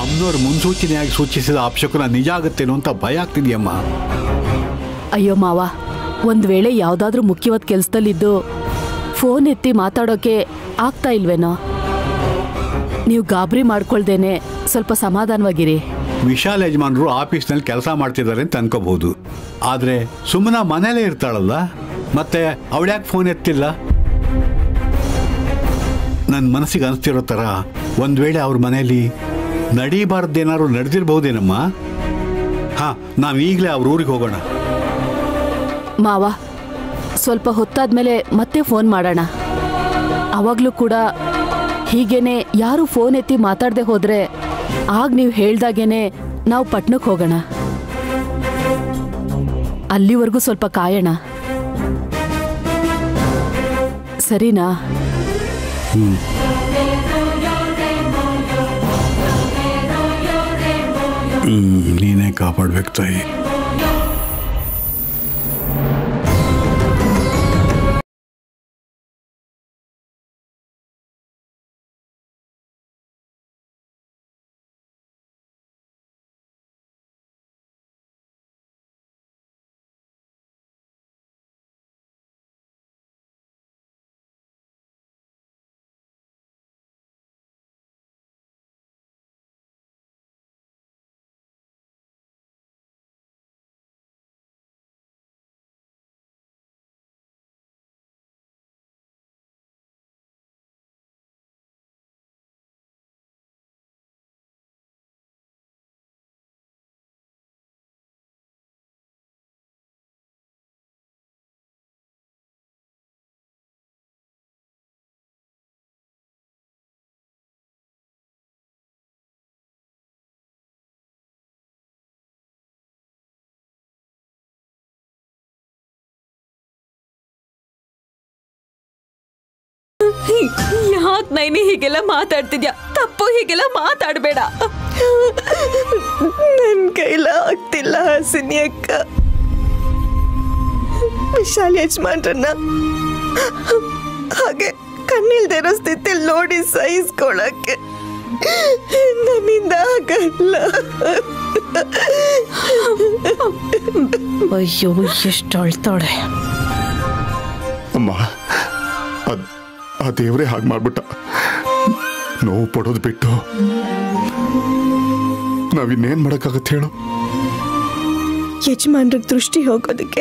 ಅಮ್ಮನವ್ರು ಮುನ್ಸೂಚನೆಯಾಗಿ ಸೂಚಿಸಿದ ಅಪಶಕುನ ನಿಜ ಆಗುತ್ತೇನೋ ಅಂತ ಭಯ ಆಗ್ತಿದೆಯಮ್ಮ ಅಯ್ಯೋ ಮಾವ ಒಂದ್ ವೇಳೆ ಯಾವ್ದಾದ್ರೂ ಮುಖ್ಯವಾದ ಕೆಲ್ಸದಲ್ಲಿದ್ದು ಫೋನ್ ಎತ್ತಿ ಮಾತಾಡೋಕೆ ಆಗ್ತಾ ಇಲ್ವೇನೋ ನೀವು ಗಾಬರಿ ಮಾಡ್ಕೊಳ್ದೇನೆ ಸ್ವಲ್ಪ ಸಮಾಧಾನವಾಗಿರಿ ವಿಶಾಲ್ ಯಜಮಾನರು ಆಫೀಸ್ನಲ್ಲಿ ಕೆಲಸ ಮಾಡ್ತಿದ್ದಾರೆ ಅಂತ ಅನ್ಕೋಬಹುದು ಆದರೆ ಸುಮ್ಮನ ಮನೇಲೇ ಇರ್ತಾಳಲ್ಲ ಮತ್ತೆ ಅವಳ್ಯಾಕೆ ಫೋನ್ ಎತ್ತಿಲ್ಲ ನನ್ನ ಮನಸ್ಸಿಗೆ ಅನಿಸ್ತಿರೋ ಥರ ಒಂದು ವೇಳೆ ಅವ್ರ ಮನೆಯಲ್ಲಿ ನಡೀಬಾರ್ದೇನಾದ್ರು ನಡೆದಿರ್ಬಹುದೇನಮ್ಮ ಹಾಂ ನಾವು ಈಗಲೇ ಅವ್ರ ಊರಿಗೆ ಹೋಗೋಣ ಮಾವ ಸ್ವಲ್ಪ ಹೊತ್ತಾದ್ಮೇಲೆ ಮತ್ತೆ ಫೋನ್ ಮಾಡೋಣ ಅವಾಗ್ಲೂ ಕೂಡ ಹೀಗೇನೆ ಯಾರು ಫೋನ್ ಎತ್ತಿ ಮಾತಾಡದೆ ಹೋದ್ರೆ ಆಗ ನೀವು ಹೇಳ್ದಾಗೇನೆ ನಾವು ಪಟ್ನಕ್ಕೆ ಹೋಗೋಣ ಅಲ್ಲಿವರೆಗೂ ಸ್ವಲ್ಪ ಕಾಯೋಣ ಸರಿನಾ ಹ್ಮ್, ನೀನೇ ಕಾಪಾಡ್ಬೇಕು ತಾಯಿ ಯಾಕೆ ನೈನಿ ಹೀಗೆಲ್ಲ ಮಾತಾಡ್ತಿದ್ಯಾ ತಪ್ಪು ಹೀಗೆಲ್ಲ ಮಾತಾಡಬೇಡ ನನ್ ಕೈಲ ಆಗ್ತಿಲ್ಲ ಹಾಸಿನಿ ಅಕ್ಕ ವಿಶಾಲ್ ಯಜಮಾನ್ರನ್ನ ಹಾಗೆ ಕಣ್ಣಿಲ್ದೇ ಇರೋ ಸ್ಥಿತಿಲಿ ನೋಡಿ ಸಹಿಸ್ಕೊಳಕ್ಕೆ ನನ್ನಿಂದ ಆಗಲ್ಲ ಅಯ್ಯೋ ಎಷ್ಟು ಅಳ್ತಾಳೆ ಅಮ್ಮ ಅದ್ ಆ ದೇವರೇ ಹಾಗೆ ಮಾಡ್ಬಿಟ್ಟ ನೋವು ಪಡೋದು ಬಿಟ್ಟು ನಾವಿನ್ನೇನ್ ಮಾಡಕ್ಕಾಗತ್ತೆ ಹೇಳು ಯಜಮಾನ್ರಿಗೆ ದೃಷ್ಟಿ ಹೋಗೋದಕ್ಕೆ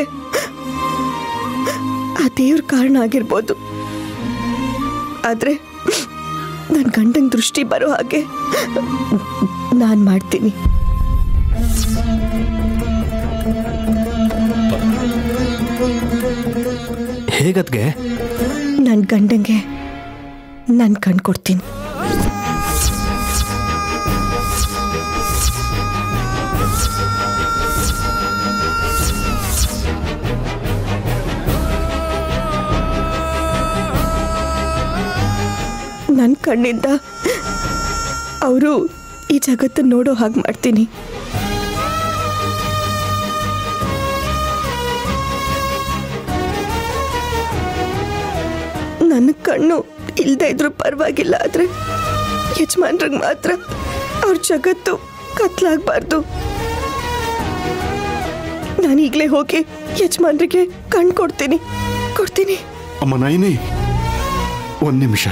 ಆ ದೇವ್ರ ಕಾರಣ ಆಗಿರ್ಬೋದು ಆದ್ರೆ ನನ್ನ ಗಂಡಂಗ್ ದೃಷ್ಟಿ ಬರೋ ಹಾಗೆ ನಾನು ಮಾಡ್ತೀನಿ ಹೇಗದ್ಗೆ ನನ್ನ ಗಂಡಂಗೆ ನಾನು ಕಣ್ ಕೊಡ್ತೀನಿ ನನ್ನ ಕಣ್ಣಿಂದ ಅವರು ಈ ಜಗತ್ತನ್ನು ನೋಡೋ ಹಾಗೆ ಮಾಡ್ತೀನಿ ನನ್ನ ಕಣ್ಣು ಇಲ್ಲದೆ ಇದ್ರೂ ಪರವಾಗಿಲ್ಲ ಆದ್ರೆ ಯಜಮಾನ್ರಿಗೆ ಮಾತ್ರ ಅವ್ರ ಜಗತ್ತು ಕತ್ಲಾಗಬಾರ್ದು ನಾನು ಈಗಲೇ ಹೋಗಿ ಯಜಮಾನ್ರಿಗೆ ಕಣ್ ಕೊಡ್ತೀನಿ ಕೊಡ್ತೀನಿ ಅಮ್ಮ ನೈನಿ ಒಂದ್ ನಿಮಿಷ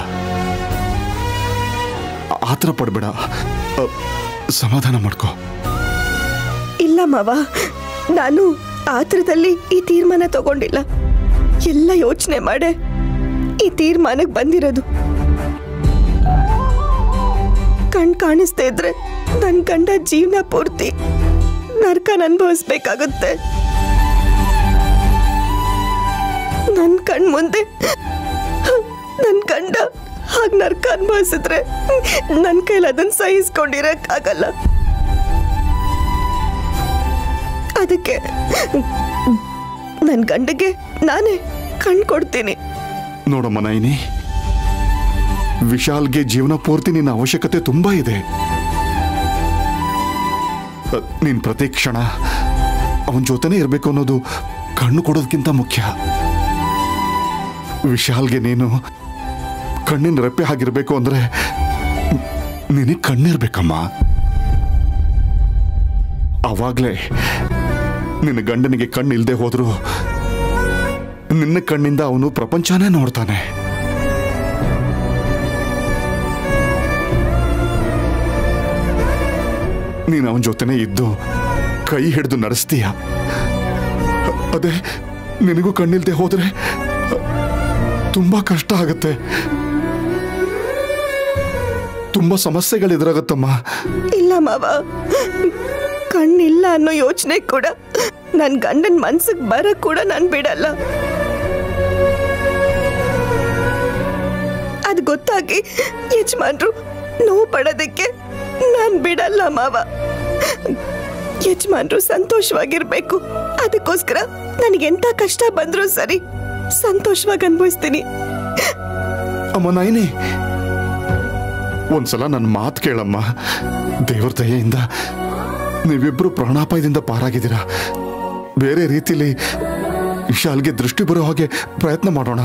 ಆತರ ಪಡ್ಬೇಡ ಅ, ಸಮಾಧಾನ ಮಾಡ್ಕೋ ಇಲ್ಲ ಮಾವ ನಾನು ಆತರದಲ್ಲಿ ಈ ತೀರ್ಮಾನ ತಗೊಂಡಿಲ್ಲ ಎಲ್ಲ ಯೋಚನೆ ಮಾಡೆ ಈ ತೀರ್ಮಾನಕ್ಕೆ ಬಂದಿರೋದು ಕಣ್ ಕಾಣಿಸ್ತಾ ಇದ್ರೆ ನನ್ನ ಗಂಡ ಜೀವನ ಪೂರ್ತಿ ನರ್ಕನ ಅನುಭವಿಸ್ಬೇಕಾಗುತ್ತೆ ನನ್ನ ಕಣ್ ಮುಂದೆ ನನ್ನ ಗಂಡ ಹಾಗೆ ನರ್ಕ ಅನುಭವಿಸಿದ್ರೆ ನನ್ನ ಕೈಲಿ ಅದನ್ನ ಸಹಿಸ್ಕೊಂಡಿರಕ್ಕಾಗಲ್ಲ ಅದಕ್ಕೆ ನನ್ನ ಗಂಡಗೆ ನಾನೇ ಕಣ್ ಕೊಡ್ತೀನಿ ನೋಡಮ್ಮ ನೈನಿ ವಿಶಾಲ್ಗೆ ಜೀವನ ಪೂರ್ತಿ ನಿನ್ನ ಅವಶ್ಯಕತೆ ತುಂಬಾ ಇದೆ ಅ, ನೀನ್ ಪ್ರತಿ ಕ್ಷಣ ಅವನ ಜೊತೆನೇ ಇರಬೇಕು ಅನ್ನೋದು ಕಣ್ಣು ಕೊಡೋದಕ್ಕಿಂತ ಮುಖ್ಯ ವಿಶಾಲ್ಗೆ ನೀನು ಕಣ್ಣಿನ ರೆಪ್ಪೆ ಆಗಿರ್ಬೇಕು ಅಂದ್ರೆ ನಿನಗೆ ಕಣ್ಣಿರ್ಬೇಕಮ್ಮ ಅವಾಗ್ಲೇ ನಿನ್ನ ಗಂಡನಿಗೆ ಕಣ್ಣು ಇಲ್ಲದೆ ಹೋದ್ರು ನಿನ್ನ ಕಣ್ಣಿಂದ ಅವನು ಪ್ರಪಂಚನೇ ನೋಡ್ತಾನೆ ನೀನು ಅವನ ಜೊತೆನೇ ಇದ್ದು ಕೈ ಹಿಡಿದು ನಡೆಸ್ತೀಯ ಅದೇ ನಿನಗೂ ಕಣ್ಣಿಲ್ದೆ ಹೋದ್ರೆ ತುಂಬಾ ಕಷ್ಟ ಆಗುತ್ತೆ ತುಂಬಾ ಸಮಸ್ಯೆಗಳು ಎದುರಾಗತ್ತಮ್ಮ ಇಲ್ಲ ಮಾವ ಕಣ್ಣಿಲ್ಲ ಅನ್ನೋ ಯೋಚನೆ ಕೂಡ ನನ್ನ ಗಂಡನ ಮನ್ಸಿಗೆ ಬರ ಕೂಡ ನಾನು ಬಿಡಲ್ಲ ಅದು ಗೊತ್ತಾಗಿ ಯಜಮಾನ್ರು ನೋವು ಪಡೋದಕ್ಕೆ ನಾನು ಬಿಡಲ್ಲ ಮಾವ ಯಜಮಾನ್ರು ಸಂತೋಷವಾಗಿರ್ಬೇಕು ಅದಕ್ಕೋಸ್ಕರ ನನಗೆಂತ ಕಷ್ಟ ಬಂದ್ರೂ ಸರಿ ಸಂತೋಷವಾಗಿ ಅನ್ಭವಿಸ್ತೀನಿ ಅಮ್ಮ ನಾಯಿನಿ ಒಂದ್ಸಲ ನನ್ನ ಮಾತು ಕೇಳಮ್ಮ ದೇವ್ರ ದಯೆಯಿಂದ ನೀವಿಬ್ರು ಪ್ರಾಣಾಪಾಯದಿಂದ ಪಾರಾಗಿದ್ದೀರಾ ಬೇರೆ ರೀತಿಲಿ ವಿಶಾಲ್ಗೆ ದೃಷ್ಟಿ ಬರೋ ಹಾಗೆ ಪ್ರಯತ್ನ ಮಾಡೋಣ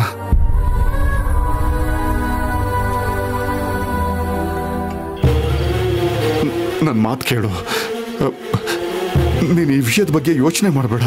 ನನ್ನ ಮಾತು ಕೇಳು ನೀನು ಈ ವಿಷಯದ ಬಗ್ಗೆ ಯೋಚನೆ ಮಾಡಬೇಡ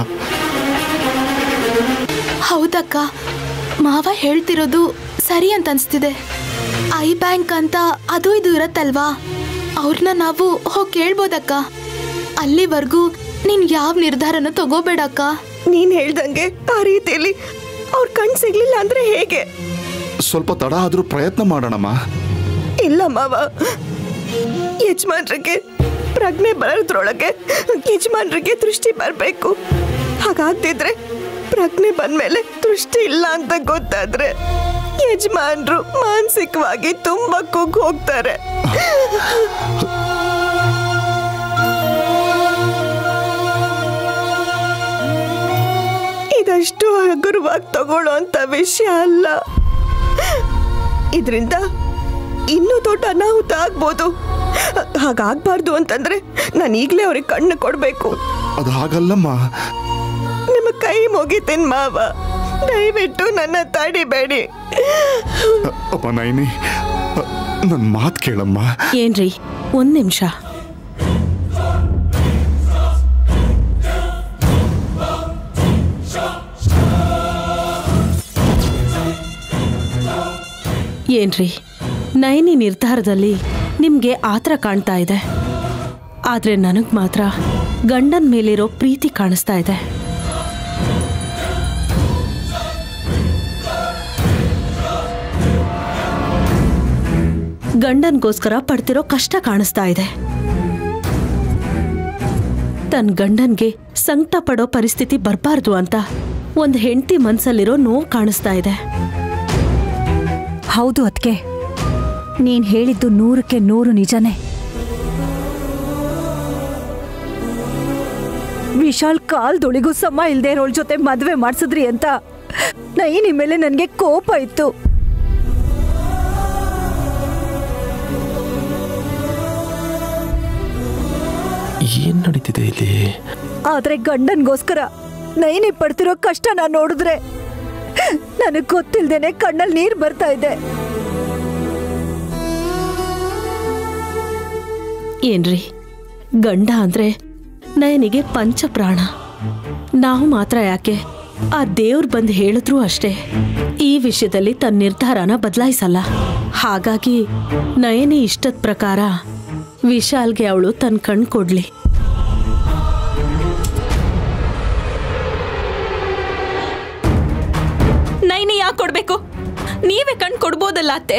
ಹೌದಕ್ಕ ಮಾವ ಹೇಳ್ತಿರೋದು ಸರಿ ಅಂತ ಅನ್ಸ್ತಿದೆ ಐ ಬ್ಯಾಂಕ್ ಅಂತ ಅದು ಇದು ಇರತ್ತಲ್ವಾ ಅವ್ರನ್ನ ನಾವು ಹೋಗಿ ಕೇಳ್ಬೋದಕ್ಕ ಅಲ್ಲಿವರೆಗೂ ನೀನ್ ಯಾವ ನಿರ್ಧಾರನ ತಗೋಬೇಡಕ್ಕ ನೀನ್ ಹೇಳ್ದಂಗೆ ಆ ರೀತಿಯಲ್ಲಿ ಅವ್ರ ಕಣ್ ಸಿಗ್ಲಿಲ್ಲ ಅಂದ್ರೆ ಹೇಗೆ ಸ್ವಲ್ಪ ತಡ ಆದರೂ ಪ್ರಯತ್ನ ಮಾಡೋಣಮ್ಮ ಇಲ್ಲ ಮಾವ ಯಜಮಾನ್ರಿಗೆ ಪ್ರಜ್ಞೆ ಬರೋದ್ರೊಳಗೆ ಯಜಮಾನ್ರಿಗೆ ದೃಷ್ಟಿ ಬರಬೇಕು ಹಾಗಾಗ್ತಿದ್ರೆ ಪ್ರಜ್ಞೆ ಬಂದ್ಮೇಲೆ ದೃಷ್ಟಿ ಇಲ್ಲ ಅಂತ ಗೊತ್ತಾದ್ರೆ ಯಜಮಾನ್ರು ಮಾನಸಿಕವಾಗಿ ತುಂಬಾ ಕುಗ್ಗ್ ಹೋಗ್ತಾರೆ ಇದಷ್ಟು ಹಗುರವಾಗಿ ತಗೊಳ್ಳೋ ಅಂತ ವಿಷಯ ಅಲ್ಲ ಇದರಿಂದ ಇನ್ನೂ ದೊಡ್ಡ ಅನಾಹುತ ಆಗ್ಬೋದು ಹಾಗಾಗ್ಬಾರ್ದು ಅಂತಂದ್ರೆ ನಾನು ಈಗಲೇ ಅವ್ರಿಗೆ ಕಣ್ಣು ಕೊಡಬೇಕು ಅದು ಹಾಗಲ್ಲಮ್ಮ ನಿಮ್ಮ ಕೈ ಮುಗಿತೀನಿ ಮಾವ ದಯವಿಟ್ಟು ನನ್ನ ತಡಿಬೇಡಿ ಅಪ್ಪ ನೈನಿ ನನ್ನ ಮಾತು ಕೇಳಮ್ಮ ಏನ್ರಿ ಒಂದ್ ನಿಮಿಷ ಏನ್ರಿ ನಯನಿ ನಿರ್ಧಾರದಲ್ಲಿ ನಿಮ್ಗೆ ಆತರ ಕಾಣ್ತಾ ಇದೆ ಆದ್ರೆ ನನಗ್ ಮಾತ್ರ ಗಂಡನ್ ಮೇಲಿರೋ ಪ್ರೀತಿ ಕಾಣಿಸ್ತಾ ಇದೆ ಗಂಡನ್ಗೋಸ್ಕರ ಪಡ್ತಿರೋ ಕಷ್ಟ ಕಾಣಿಸ್ತಾ ಇದೆ ತನ್ನ ಗಂಡನ್ಗೆ ಸಂಕಟ ಪಡೋ ಪರಿಸ್ಥಿತಿ ಬರಬಾರ್ದು ಅಂತ ಒಂದ್ ಹೆಂಡತಿ ಮನ್ಸಲ್ಲಿರೋ ನೋವು ಕಾಣಿಸ್ತಾ ಇದೆ ಹೌದು ಅದ್ಕೆ ನೀನ್ ಹೇಳಿದ್ದು ನೂರಕ್ಕೆ ನೂರು ನಿಜನೇ ವಿಶಾಲ್ ಕಾಲ್ದೊಳಿಗೂ ಸಮ ಇಲ್ದೇ ಇರೋಳ್ ಜೊತೆ ಮದ್ವೆ ಮಾಡ್ಸಿದ್ರಿ ಅಂತ ನೈನಿ ಮೇಲೆ ನನ್ಗೆ ಕೋಪ ಇತ್ತು ಏನ್ ನಡೀತಿದೆ ಇಲ್ಲಿ ಆದ್ರೆ ಗಂಡನ್ಗೋಸ್ಕರ ನೈನಿ ಪಡ್ತಿರೋ ಕಷ್ಟ ನಾನ್ ನೋಡಿದ್ರೆ ನನಗ್ ಗೊತ್ತಿಲ್ದೇನೆ ಕಣ್ಣಲ್ಲಿ ನೀರ್ ಬರ್ತಾ ಇದೆ ಏನ್ರಿ ಗಂಡ ಅಂದ್ರೆ ನಯನಿಗೆ ಪಂಚ ಪ್ರಾಣ ನಾವು ಮಾತ್ರ ಯಾಕೆ ಆ ದೇವ್ರು ಬಂದು ಹೇಳಿದ್ರು ಅಷ್ಟೇ ಈ ವಿಷಯದಲ್ಲಿ ತನ್ನ ನಿರ್ಧಾರನ ಬದಲಾಯಿಸಲ್ಲ ಹಾಗಾಗಿ ನಯನಿ ಇಷ್ಟದ ಪ್ರಕಾರ ವಿಶಾಲ್ಗೆ ಅವಳು ತನ್ನ ಕಣ್ ಕೊಡ್ಲಿ ನೈನಿ ಯಾಕೆ ಕೊಡ್ಬೇಕು ನೀವೇ ಕಣ್ ಕೊಡ್ಬೋದಲ್ಲ ಅತ್ತೆ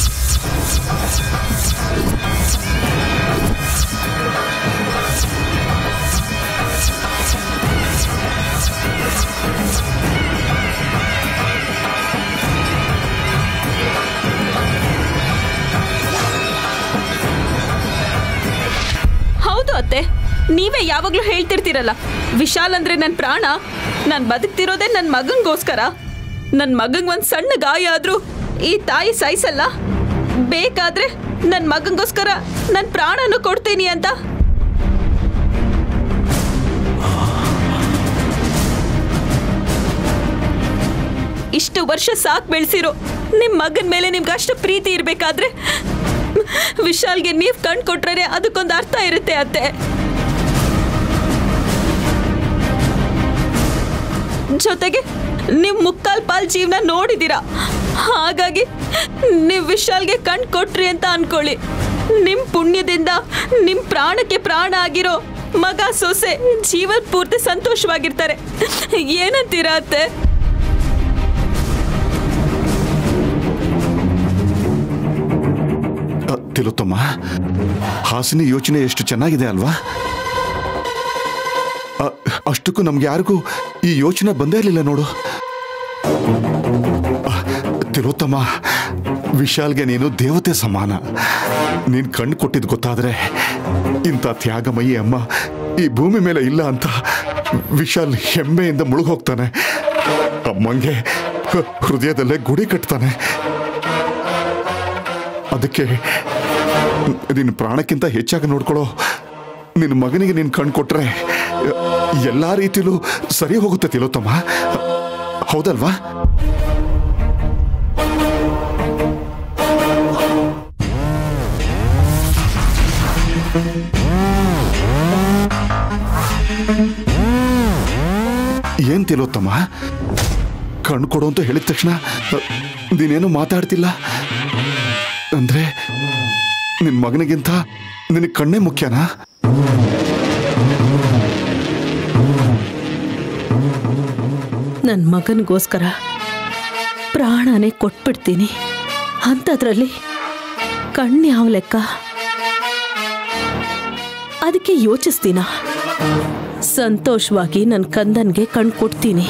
ಹೌದು ಅತ್ತೆ ನೀವೇ ಯಾವಾಗ್ಲೂ ಹೇಳ್ತಿರ್ತೀರಲ್ಲ ವಿಶಾಲ್ ಅಂದ್ರೆ ನನ್ನ ಪ್ರಾಣ ನಾನು ಬದುಕ್ತಿರೋದೇ ನನ್ನ ಮಗಂಗೋಸ್ಕರ ನನ್ನ ಮಗಂಗ್ ಒಂದ್ ಸಣ್ಣ ಗಾಯ ಆದ್ರೂ ಈ ತಾಯಿ ಸಾಯಿಸಲ್ಲ ಬೇಕಾದ್ರೆ ನನ್ನ ಮಗಂಗೋಸ್ಕರ ನನ್ನ ಪ್ರಾಣನು ಕೊಡ್ತೀನಿ ಅಂತ ಇಷ್ಟು ವರ್ಷ ಸಾಕ್ ಬೆಳೆಸಿರೋ ನಿಮ್ ಮಗನ ಮೇಲೆ ನಿಮ್ಗೆ ಅಷ್ಟು ಪ್ರೀತಿ ಇರ್ಬೇಕಾದ್ರೆ ವಿಶಾಲ್ಗೆ ನೀವ್ ಕಣ್ ಕೊಟ್ರೆ ಅದಕ್ಕೊಂದು ಅರ್ಥ ಇರುತ್ತೆ ಅತ್ತೆ ಜೊತೆಗೆ ನಿಮ್ ಮುಕ್ಕಾಲ್ ಪಾಲ್ ಜೀವನ ನೋಡಿದೀರಾ ಹಾಗಾಗಿ ನೀವ್ ವಿಶಾಲ್ಗೆ ಕಣ್ ಕೊಟ್ರಿ ಅಂತ ಅನ್ಕೊಳ್ಳಿ ನಿಮ್ ಪುಣ್ಯದಿಂದ ನಿಮ್ ಪ್ರಾಣಕ್ಕೆ ಪ್ರಾಣ ಆಗಿರೋ ಮಗ ಸೊಸೆ ಜೀವನ ಪೂರ್ತಿ ಸಂತೋಷವಾಗಿರ್ತಾರೆ ಏನಂತೀರಾ ಅತ್ತೆ ಅ, ತಿಲೋತ್ತಮ್ಮ ಹಾಸಿನಿ ಯೋಚನೆ ಎಷ್ಟು ಚೆನ್ನಾಗಿದೆ ಅಲ್ವಾ ಅ, ಅಷ್ಟಕ್ಕೂ ನಮ್ಗೆ ಯಾರಿಗೂ ಈ ಯೋಚನೆ ಬಂದೇ ಇರಲಿಲ್ಲ ನೋಡು ಅ, ತಿಲೋತ್ತಮ್ಮ ವಿಶಾಲ್ಗೆ ನೀನು ದೇವತೆ ಸಮಾನ ನೀನ್ ಕಣ್ಣು ಕೊಟ್ಟಿದ್ ಗೊತ್ತಾದ್ರೆ ಇಂಥ ತ್ಯಾಗಮಯಿ ಅಮ್ಮ ಈ ಭೂಮಿ ಮೇಲೆ ಇಲ್ಲ ಅಂತ ವಿಶಾಲ್ ಹೆಮ್ಮೆಯಿಂದ ಮುಳುಗೋಗ್ತಾನೆ ಅಮ್ಮಂಗೆ ಹ- ಹೃದಯದಲ್ಲೇ ಗುಡಿ ಕಟ್ತಾನೆ ಅದಕ್ಕೆ ನಿನ್ನ ಪ್ರಾಣಕ್ಕಿಂತ ಹೆಚ್ಚಾಗಿ ನೋಡ್ಕೊಳ್ಳೋ ನಿನ್ನ ಮಗನಿಗೆ ನೀನು ಕಣ್ ಕೊಟ್ರೆ ಎಲ್ಲಾ ರೀತಿಲೂ ಸರಿ ಹೋಗುತ್ತೆ ತಿಲೋತ್ತಮ್ಮ ಹೌದಲ್ವಾ ಏನ್ ತಿಲೋತ್ತಮ್ಮ ಕಣ್ಣು ಕೊಡು ಅಂತ ಹೇಳಿದ ತಕ್ಷಣ ನೀನೇನು ಮಾತಾಡ್ತಿಲ್ಲ ಅಂದ್ರೆ ನಿನ್ ಮಗನಿಗಿಂತ ನಿನಗೆ ಕಣ್ಣೇ ಮುಖ್ಯನಾ ನನ್ನ ಮಗನಿಗೋಸ್ಕರ ಪ್ರಾಣನೇ ಕೊಟ್ಬಿಡ್ತೀನಿ ಅಂಥದ್ರಲ್ಲಿ ಕಣ್ಣು ಯಾವ ಲೆಕ್ಕ ಅದಕ್ಕೆ ಯೋಚಿಸ್ತೀನ ಸಂತೋಷವಾಗಿ ನನ್ನ ಕಂದನ್ಗೆ ಕಣ್ ಕೊಡ್ತೀನಿ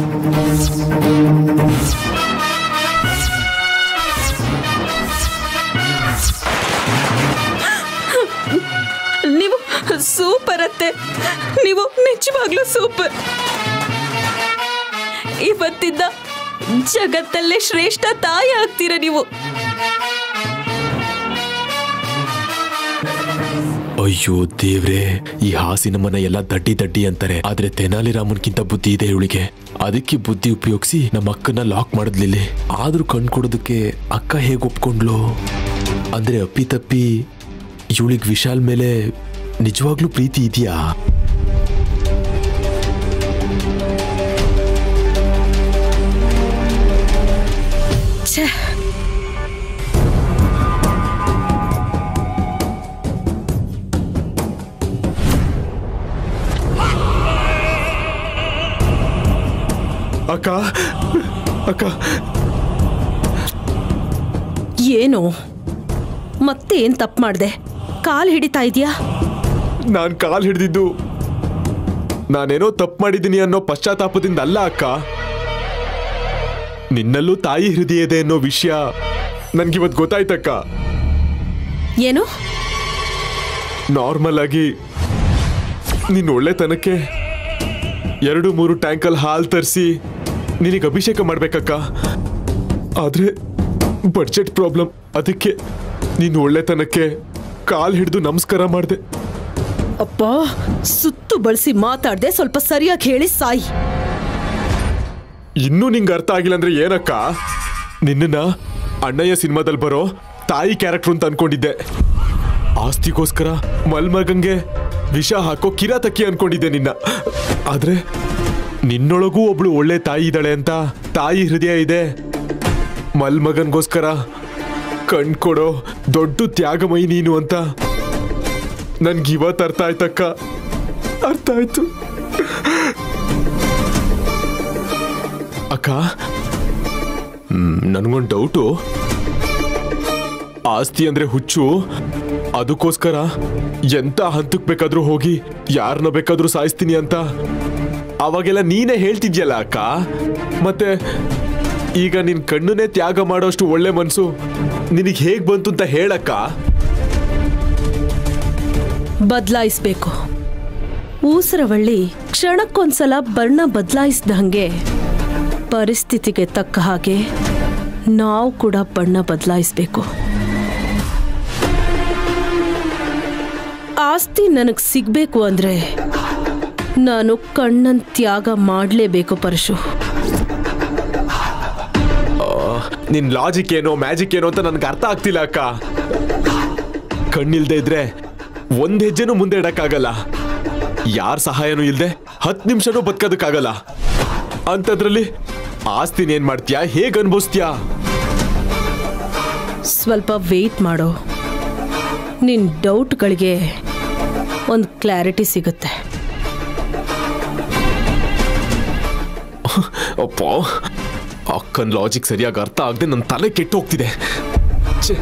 ನೀವು ಸೂಪರ್ ಅತ್ತೆ ನೀವು ನಿಜವಾಗ್ಲೂ ಸೂಪರ್ ಇವತ್ತಿಂದ ಜಗತ್ತಲ್ಲೇ ಶ್ರೇಷ್ಠ ತಾಯಿ ಆಗ್ತೀರ ನೀವು ಅಯ್ಯೋ ದೇವ್ರೆ ಈ ಹಾಸಿನ ಮನ ಎಲ್ಲ ದಡ್ಡಿ ದಡ್ಡಿ ಅಂತಾರೆ ಆದ್ರೆ ತೆನಾಲಿ ರಾಮನ್ಕಿಂತ ಬುದ್ಧಿ ಇದೆ ಇವಳಿಗೆ ಅದಕ್ಕೆ ಬುದ್ಧಿ ಉಪಯೋಗಿಸಿ ನಮ್ಮ ಅಕ್ಕನ ಲಾಕ್ ಮಾಡಿದ್ಲಿಲ್ಲಿ ಆದ್ರೂ ಕಣ್ ಕೊಡೋದಕ್ಕೆ ಅಕ್ಕ ಹೇಗೆ ಒಪ್ಕೊಂಡ್ಲು ಅಂದ್ರೆ ಅಪ್ಪಿ ತಪ್ಪಿ ಇವಳಿಗೆ ವಿಶಾಲ್ ಮೇಲೆ ನಿಜವಾಗ್ಲೂ ಪ್ರೀತಿ ಇದೆಯಾ ಛೇ ಅಕ್ಕ ಅಕ್ಕ ಏನು ಮತ್ತೆ ಏನ್ ತಪ್ಪು ಮಾಡಿದೆ ಕಾಲ್ ಹಿಡಿತಾ ಇದೆಯಾ ನಾನ್ ಕಾಲ್ ಹಿಡ್ದಿದ್ದು ನಾನೇನೋ ತಪ್ಪು ಮಾಡಿದ್ದೀನಿ ಅನ್ನೋ ಪಶ್ಚಾತ್ತಾಪದಿಂದ ಅಲ್ಲ ಅಕ್ಕ ನಿನ್ನಲ್ಲೂ ತಾಯಿ ಹೃದಯ ಇದೆ ಅನ್ನೋ ವಿಷಯ ನನ್ಗಿವತ್ತು ಗೊತ್ತಾಯ್ತಕ್ಕ ಏನು ನಾರ್ಮಲ್ ಆಗಿ ನಿನ್ನ ಒಳ್ಳೆತನಕ್ಕೆ ಎರಡು ಮೂರು ಟ್ಯಾಂಕಲ್ ಹಾಲು ತರಿಸಿ ನಿನಗೆ ಅಭಿಷೇಕ ಮಾಡ್ಬೇಕಕ್ಕ ಆದ್ರೆ ಬಡ್ಜೆಟ್ ಪ್ರಾಬ್ಲಮ್ ಅದಕ್ಕೆ ನೀನು ಒಳ್ಳೆತನಕ್ಕೆ ಕಾಲ್ ಹಿಡಿದು ನಮಸ್ಕಾರ ಮಾಡಿದೆ ಅಪ್ಪ ಸುತ್ತು ಬಳಸಿ ಮಾತಾಡ್ದೆ ಸ್ವಲ್ಪ ಸರಿಯಾಗಿ ಹೇಳಿ ಸಾಯಿ ಇನ್ನೂ ನಿಂಗೆ ಅರ್ಥ ಆಗಿಲ್ಲ ಅಂದ್ರೆ ಏನಕ್ಕ ನಿನ್ನನ್ನ ಅಣ್ಣಯ್ಯ ಸಿನಿಮಾದಲ್ಲಿ ಬರೋ ತಾಯಿ ಕ್ಯಾರೆಕ್ಟರ್ ಅಂತ ಅನ್ಕೊಂಡಿದ್ದೆ ಆಸ್ತಿಗೋಸ್ಕರ ಮಲ್ಮಗಂಗೆ ವಿಷ ಹಾಕೋ ಕಿರಾತಕ್ಕಿ ಅನ್ಕೊಂಡಿದ್ದೆ ನಿನ್ನ ಆದ್ರೆ ನಿನ್ನೊಳಗೂ ಒಬ್ಳು ಒಳ್ಳೆ ತಾಯಿ ಇದ್ದಾಳೆ ಅಂತ ತಾಯಿ ಹೃದಯ ಇದೆ ಮಲ್ಮಗನ್ಗೋಸ್ಕರ ಕಣ್ ಕೊಡೋ ದೊಡ್ಡ ತ್ಯಾಗಮಯಿ ನೀನು ಅಂತ ನನ್ಗೆ ಇವತ್ತು ಅರ್ಥ ಆಯ್ತಕ್ಕ ಅರ್ಥ ಆಯ್ತು ಅಕ್ಕ ನನಗೊಂದು ಡೌಟು ಆಸ್ತಿ ಅಂದ್ರೆ ಹುಚ್ಚು ಅದಕ್ಕೋಸ್ಕರ ಎಂತ ಹಂತಕ್ಕೆ ಬೇಕಾದ್ರೂ ಹೋಗಿ ಯಾರನ್ನ ಬೇಕಾದ್ರೂ ಸಾಯಿಸ್ತೀನಿ ಅಂತ ಅವಾಗೆಲ್ಲ ನೀನೇ ಹೇಳ್ತಿದ್ಯಲ್ಲ ಅಕ್ಕ ಮತ್ತೆ ಈಗ ನಿನ್ ಕಣ್ಣನ್ನೇ ತ್ಯಾಗ ಮಾಡೋಷ್ಟು ಒಳ್ಳೆ ಮನ್ಸು ನಿನಗೆ ಹೇಗ್ ಬಂತು ಅಂತ ಹೇಳಕ್ಕ ಬದಲಾಯಿಸ್ಬೇಕು ಊಸರವಳ್ಳಿ ಕ್ಷಣಕ್ಕೊಂದ್ಸಲ ಬಣ್ಣ ಬದಲಾಯಿಸ್ದಂಗೆ ಪರಿಸ್ಥಿತಿಗೆ ತಕ್ಕ ಹಾಗೆ ನಾವು ಕೂಡ ಬಣ್ಣ ಬದಲಾಯಿಸ್ಬೇಕು ಆಸ್ತಿ ನನಗೆ ಸಿಗ್ಬೇಕು ಅಂದ್ರೆ ನಾನು ಕಣ್ಣನ್ ತ್ಯಾಗ ಮಾಡಲೇಬೇಕು ಪರಶು ನಿನ್ ಲಾಜಿಕ್ ಏನೋ ಮ್ಯಾಜಿಕ್ ಏನೋ ಅಂತ ನನ್ಗೆ ಅರ್ಥ ಆಗ್ತಿಲ್ಲ ಅಕ್ಕ ಕಣ್ಣಿಲ್ದೆ ಇದ್ರೆ ಒಂದ್ ಹೆಜ್ಜೆನೂ ಮುಂದೆ ಇಡಕ್ಕಾಗಲ್ಲ ಯಾರ ಸಹಾಯನೂ ಇಲ್ದೆ ಹತ್ತು ನಿಮಿಷನೂ ಬದುಕೋದಕ್ಕಾಗಲ್ಲ ಅಂಥದ್ರಲ್ಲಿ ಆಸ್ತಿನ ಏನ್ ಮಾಡ್ತೀಯಾ ಹೇಗ್ ಅನ್ಭವಿಸ್ತೀಯಾ ಸ್ವಲ್ಪ ವೆಯ್ಟ್ ಮಾಡು ನಿನ್ನ ಡೌಟ್ಗಳಿಗೆ ಒಂದು ಕ್ಲಾರಿಟಿ ಸಿಗುತ್ತೆ ಅಪ್ಪ ಅಕ್ಕನ್ ಲಾಜಿಕ್ ಸರಿಯಾಗಿ ಅರ್ಥ ಆಗದೆ ನನ್ನ ತಲೆ ಕೆಟ್ಟು ಹೋಗ್ತಿದೆ ಛೆ.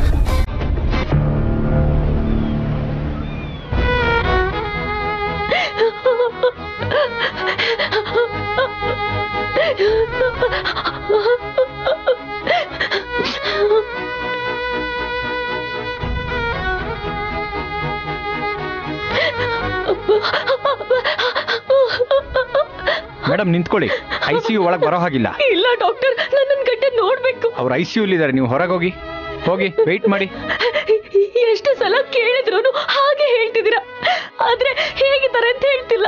ಮೇಡಮ್ ನಿಂತ್ಕೊಳ್ಳಿ ಐ ಸಿ ಯು ಒಳಗೆ ಬರೋ ಹಾಗಿಲ್ಲ ಇಲ್ಲ ಡಾಕ್ಟರ್ ನನ್ನ ಗಂಟೆ ನೋಡ್ಬೇಕು ಅವ್ರು ಐ ಸಿ ಯು ಇದ್ದಾರೆ ನೀವು ಹೊರಗೆ ಹೋಗಿ ಹೋಗಿ ವೆಯ್ಟ್ ಮಾಡಿ ಎಷ್ಟು ಸಲ ಕೇಳಿದ್ರು ಹಾಗೆ ಹೇಳ್ತಿದ್ದೀರಾ ಆದ್ರೆ ಹೇಗಿದ್ದಾರೆ ಅಂತ ಹೇಳ್ತಿಲ್ಲ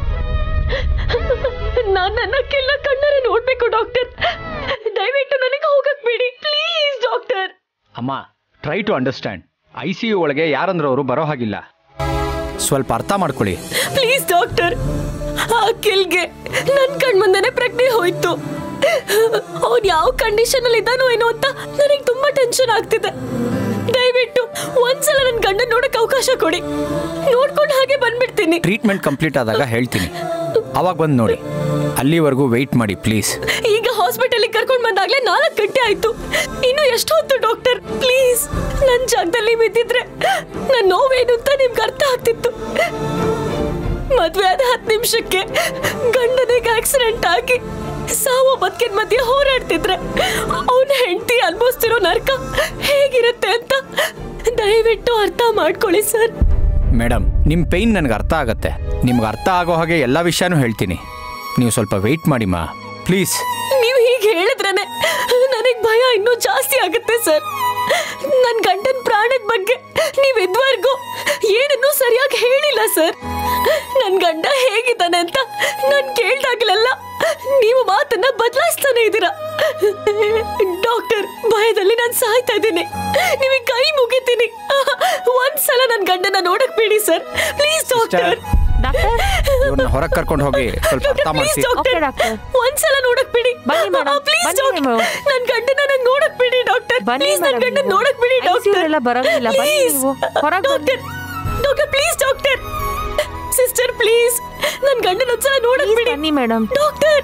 ನಾನ್ ನನ್ನ ಕೆಲ್ಲ ಕಣ್ಣರೆ ನೋಡ್ಬೇಕು ಡಾಕ್ಟರ್ ದಯವಿಟ್ಟು ನನಗೆ ಹೋಗಕ್ ಬಿಡಿ ಪ್ಲೀಸ್ ಡಾಕ್ಟರ್ ಅಮ್ಮ try to understand I see you ಒಳಗೆ ಯಾರಂದ್ರೆ ಅವರು ಬರೋ ಹಾಗಿಲ್ಲ ಸ್ವಲ್ಪ ಅರ್ಥ ಮಾಡ್ಕೊಳ್ಳಿ ಪ್ಲೀಸ್ ಡಾಕ್ಟರ್ ಆ ಕಿಲ್ಗೆ ನನ್ ಕಣ್ ಮುಂದೆನೆ ಪ್ರಜ್ಞೆ ಹೋಯ್ತು ಅವ್ನ್ ಯಾವ ಕಂಡೀಷನ್ ಅಲ್ಲಿ ಇದ್ದಾನೋ ಏನೋ ಅಂತ ನನಗೆ ತುಂಬಾ ಟೆನ್ಷನ್ ಆಗ್ತಿದೆ ದಯವಿಟ್ಟು ಒಂದ್ಸಲ ನನ್ ಗಂಡನ್ ನೋಡಕ್ ಅವಕಾಶ ಕೊಡಿ ನೋಡ್ಕೊಂಡು ಹಾಗೆ ಬಂದ್ಬಿಡ್ತೀನಿ ಟ್ರೀಟ್ಮೆಂಟ್ ಕಂಪ್ಲೀಟ್ ಆದಾಗ ಹೇಳ್ತೀನಿ ಅವಾಗ ಬಂದು ನೋಡಿ ಅಲ್ಲಿವರೆಗೂ ವೆಯ್ಟ್ ಮಾಡಿ ಪ್ಲೀಸ್ ಈಗ ಹಾಸ್ಪಿಟಲ್ ಕರ್ಕೊಂಡ್ ಬಂದಾಗ್ಲೇ ನಾಲ್ಕು ಗಂಟೆ ಆಯ್ತು ಇನ್ನು ಎಷ್ಟು ಹೊತ್ತು ಡಾಕ್ಟರ್ ಪ್ಲೀಸ್ ನನ್ ಜಾಗದಲ್ಲಿ ಬಿದ್ದಿದ್ರೆ ನನ್ ನೋವೇನು ಅಂತ ನಿಮ್ಗೆ ಅರ್ಥ ಆಗ್ತಿತ್ತು ಮದ್ವೆ ಆದ ಹತ್ತು ನಿಮಿಷಕ್ಕೆ ಗಂಡನಿಗೆ ಆಕ್ಸಿಡೆಂಟ್ ಆಗಿ ಸಾವು ಬದುಕಿನ ಮಧ್ಯೆ ಹೋರಾಡ್ತಿದ್ರೆ ಅವನ ಹೆಂಡತಿ ಅನ್ಭವಿಸ್ತಿರೋ ನರ್ಕ ಹೇಗಿರುತ್ತೆ ಅಂತ ದಯವಿಟ್ಟು ಅರ್ಥ ಮಾಡ್ಕೊಳ್ಳಿ ಸರ್ ಮೇಡಮ್ ನಿಮ್ಮ ಪೇಯ್ನ್ ನನಗೆ ಅರ್ಥ ಆಗತ್ತೆ ನಿಮ್ಗೆ ಅರ್ಥ ಆಗೋ ಹಾಗೆ ಎಲ್ಲ ವಿಷಯನೂ ಹೇಳ್ತೀನಿ ನೀವು ಸ್ವಲ್ಪ ವೆಯ್ಟ್ ಮಾಡಿಮ್ಮ ಪ್ಲೀಸ್ ನೀವು ಹೀಗೆ ಹೇಳಿದ್ರೇನೆ ನನಗ್ ಭಯ ಇನ್ನೂ ಜಾಸ್ತಿ ಆಗುತ್ತೆ ಸರ್ ನನ್ ಗಂಡನ್ ಪ್ರಾಣದ ಬಗ್ಗೆ ನೀವ್ ಇದುವರೆಗೂ ಏನನ್ನೂ ಸರಿಯಾಗಿ ಹೇಳಿಲ್ಲ ಸರ್ ನನ್ ಗಂಡ ಹೇಗಿದ್ದಾನೆ ಅಂತ ನಾನ್ ಕೇಳ್ದಾಗ್ಲೆಲ್ಲ ನೀವು ಮಾತನ್ನ ಬದಲಾಯಿಸ್ತಾನೆ ಇದ್ದೀರಾ ಡಾಕ್ಟರ್ ಭಯದಲ್ಲಿ ನಾನು ಸಾಯ್ತಾ ಇದ್ದೀನಿ ನಿಮಗೆ ಕೈ ಮುಗಿತೀನಿ ಒಂದ್ಸಲ ನನ್ ಗಂಡನ ನೋಡಕ್ ಬಿಡಿ ಸರ್ ಪ್ಲೀಸ್ ಡಾಕ್ಟರ್ ಇವ್ರನ್ನ ಹೊರಗೆ ಕರ್ಕೊಂಡು ಹೋಗಿ ಸ್ವಲ್ಪ ಅರ್ಥ ಮಾಡಿಸಿ ಒಂದ್ಸಲ ನೋಡಕ್ ಬಿಡಿ ಬನ್ನಿ madam. ಪ್ಲೀಸ್ ಬನ್ನಿ ಡಾಕ್ಟರ್ madam. ನನ್ ಗಂಡನ ನಂಗ್ ನೋಡಕ್ ಬಿಡಿ ಡಾಕ್ಟರ್ ಬನ್ನಿ ಪ್ಲೀಸ್ ನನ್ madam ಗಂಡನ ನೀವು. ನೋಡಕ್ ಬಿಡಿ ICU ಡಾಕ್ಟರ್ ಎಲ್ಲ ಬರೋಂಗಿಲ್ಲ. ಬನ್ನಿ Please. ನೀವು. ಹೊರಗ್ ಬನ್ನಿ. Doctor doctor please doctor sister please ನನ್ ಗಂಡನ ಒಂದ್ಸಲ ನೋಡಕ್ ಬಿಡಿ ಬನ್ನಿ ಮೇಡಮ್ ಡಾಕ್ಟರ್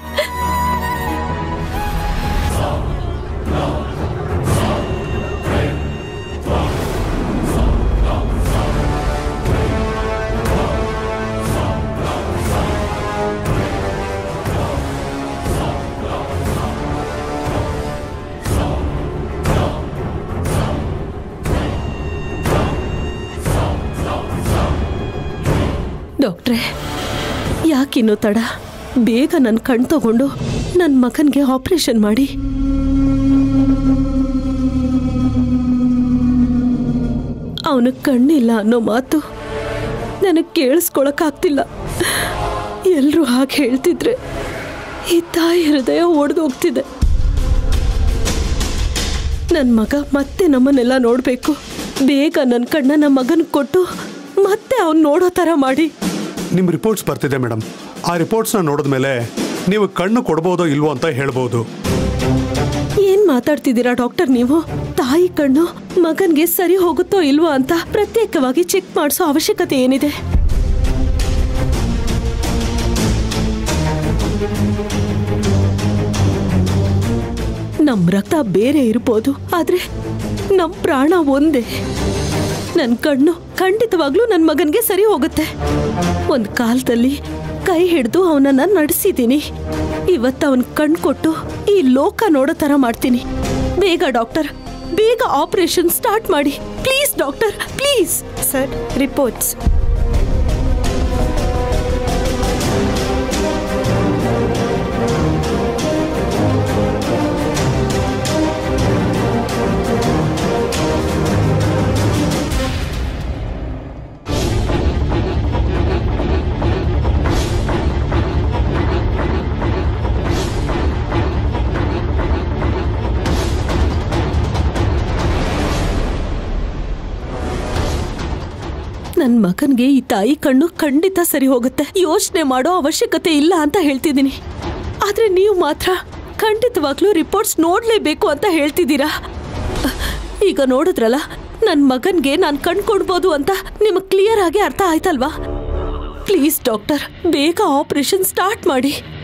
ಡಾಕ್ಟ್ರೆ ಯಾಕಿನ್ನು ತಡ ಬೇಗ ನನ್ನ ಕಣ್ ತಗೊಂಡು ನನ್ನ ಮಗನಿಗೆ ಆಪರೇಷನ್ ಮಾಡಿ ಅವನ ಕಣ್ಣಿಲ್ಲ ಅನ್ನೋ ಮಾತು ನನಗೆ ಕೇಳಿಸ್ಕೊಳಕ್ಕಾಗ್ತಿಲ್ಲ ಎಲ್ಲರೂ ಹಾಗೆ ಹೇಳ್ತಿದ್ರೆ ಈ ತಾಯಿ ಹೃದಯ ಒಡೆದೋಗ್ತಿದೆ ನನ್ನ ಮಗ ಮತ್ತೆ ನಮ್ಮನ್ನೆಲ್ಲ ನೋಡಬೇಕು ಬೇಗ ನನ್ನ ಕಣ್ಣ ನಮ್ಮ ಮಗನ ಕೊಟ್ಟು ಮತ್ತೆ ಅವ್ನು ನೋಡೋ ಥರ ಮಾಡಿ ನಿಮ್ಮ ರಿಪೋರ್ಟ್ಸ್ ಬರ್ತಿದೆ ಮೇಡಮ್ ಆ ರಿಪೋರ್ಟ್ಸ್ನ ನೋಡಿದ್ಮೇಲೆ ನೀವು ಕಣ್ಣು ಕೊಡ್ಬೋದೋ ಇಲ್ವೋ ಅಂತ ಹೇಳ್ಬೋದು ಏನ್ ಮಾತಾಡ್ತಿದ್ದೀರಾ ಡಾಕ್ಟರ್ ನೀವು ತಾಯಿ ಕಣ್ಣು ಮಗನ್ಗೆ ಸರಿ ಹೋಗುತ್ತೋ ಇಲ್ವೋ ಅಂತ ಪ್ರತ್ಯೇಕವಾಗಿ ಚೆಕ್ ಮಾಡಿಸೋ ಅವಶ್ಯಕತೆ ಏನಿದೆ ನಮ್ ರಕ್ತ ಬೇರೆ ಇರ್ಬೋದು ಆದ್ರೆ ನಮ್ ಪ್ರಾಣ ಒಂದೇ ನನ್ ಕಣ್ಣು ಖಂಡಿತವಾಗ್ಲೂ ನನ್ ಮಗನ್ಗೆ ಸರಿ ಹೋಗುತ್ತೆ ಒಂದ್ ಕಾಲದಲ್ಲಿ ಕೈ ಹಿಡಿದು ಅವನನ್ನ ನಡೆಸಿದ್ದೀನಿ ಇವತ್ತು ಅವನ್ ಕಣ್ ಕೊಟ್ಟು ಈ ಲೋಕ ನೋಡೋ ತರ ಮಾಡ್ತೀನಿ ಬೇಗ ಡಾಕ್ಟರ್ ಬೇಗ ಆಪರೇಷನ್ ಸ್ಟಾರ್ಟ್ ಮಾಡಿ please doctor please sir reports ನನ್ ಮಗನ್ಗೆ ಈ ತಾಯಿ ಕಣ್ಣು ಖಂಡಿತ ಸರಿ ಹೋಗುತ್ತೆ ಯೋಚನೆ ಮಾಡೋ ಅವಶ್ಯಕತೆ ಇಲ್ಲ ಅಂತ ಹೇಳ್ತಿದ್ದೀನಿ ಆದ್ರೆ ನೀವು ಮಾತ್ರ ಖಂಡಿತವಾಗ್ಲೂ ರಿಪೋರ್ಟ್ಸ್ ನೋಡ್ಲೇಬೇಕು ಅಂತ ಹೇಳ್ತಿದ್ದೀರಾ ಈಗ ನೋಡಿದ್ರಲ್ಲ ನನ್ನ ಮಗನ್ಗೆ ನಾನು ಕಣ್ ಕೊಡ್ಬೋದು ಅಂತ ನಿಮಗೆ ಕ್ಲಿಯರ್ ಆಗಿ ಅರ್ಥ ಆಯ್ತಲ್ವಾ ಪ್ಲೀಸ್ ಡಾಕ್ಟರ್ ಬೇಗ ಆಪರೇಷನ್ ಸ್ಟಾರ್ಟ್ ಮಾಡಿ